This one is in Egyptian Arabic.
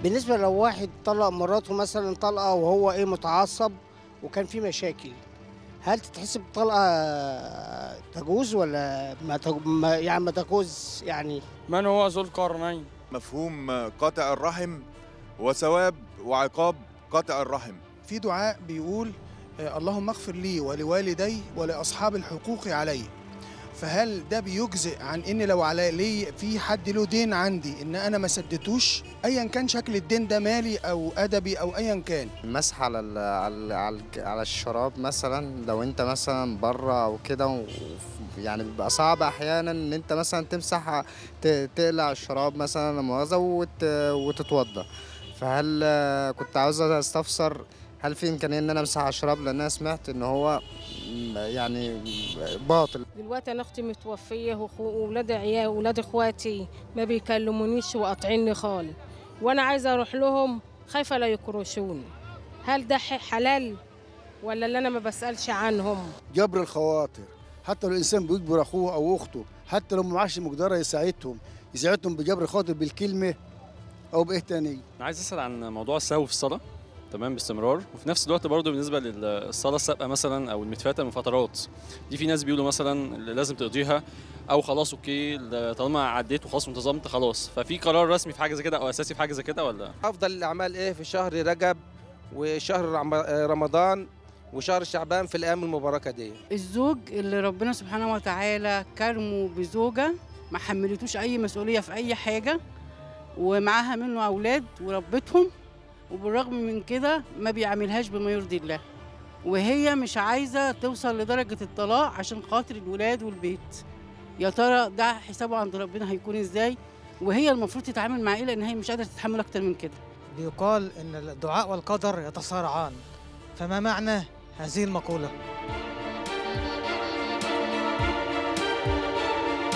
بالنسبه لو واحد طلق مراته مثلا طلقه وهو ايه متعصب وكان في مشاكل هل تتحسب طلقه تجوز ولا ما, تج... ما يعني ما تجوز يعني من هو ذو القرنين مفهوم قاطع الرحم وثواب وعقاب قاطع الرحم في دعاء بيقول آه، اللهم اغفر لي ولوالدي ولأصحاب الحقوق علي فهل ده بيجزئ عن ان لو على لي في حد له دين عندي ان انا ما سدتوش ايا كان شكل الدين ده مالي او ادبي او ايا كان المسح على ال على ال على, ال على الشراب مثلا لو انت مثلا بره او كده و- يعني بيبقى صعب احيانا ان انت مثلا تمسح ت- تقلع الشراب مثلا لا مؤاخذه وت وتتوضى فهل آه، كنت عاوز استفسر هل في امكانيه ان انا امسح على الشراب لان انا سمعت ان هو م- يعني باطل دلوقتي انا اختي متوفيه وأخو- واولاد عيال واولاد اخواتي ما بيكلمونيش وقاطعيني خالص وانا عايزه اروح لهم خايفه لا يكرشوني هل ده ح- حلال ولا اللي انا ما بسالش عنهم جبر الخواطر حتى لو الانسان بيجبر اخوه او اخته حتى لو ما معاش مقدره يساعدهم يساعدهم بجبر الخاطر بالكلمه او بايه تاني انا عايز اسال عن موضوع السهو في الصلاه تمام باستمرار وفي نفس الوقت برضه بالنسبه للصلاه السابقه مثلا او المتفاته من فترات دي في ناس بيقولوا مثلا لازم تقضيها او خلاص اوكي طالما عديت وخلاص انتظمت خلاص ففي قرار رسمي في حاجه زي كده او اساسي في حاجه زي كده ولا افضل الاعمال ايه في شهر رجب وشهر رم- رمضان وشهر شعبان في الايام المباركه دي الزوج اللي ربنا سبحانه وتعالى كرمه بزوجة ما حملتوش أي مسؤولية في أي حاجة ومعاها منه أولاد وربتهم وبالرغم من كده ما بيعملهاش بما يرضي الله وهي مش عايزة توصل لدرجة الطلاق عشان خاطر الولاد والبيت يا ترى ده حسابه عند ربنا هيكون ازاي وهي المفروض تتعامل مع ايه لان هي مش قادره تتحمل اكتر من كده بيقال ان الدعاء والقدر يتصارعان فما معنى هذه المقوله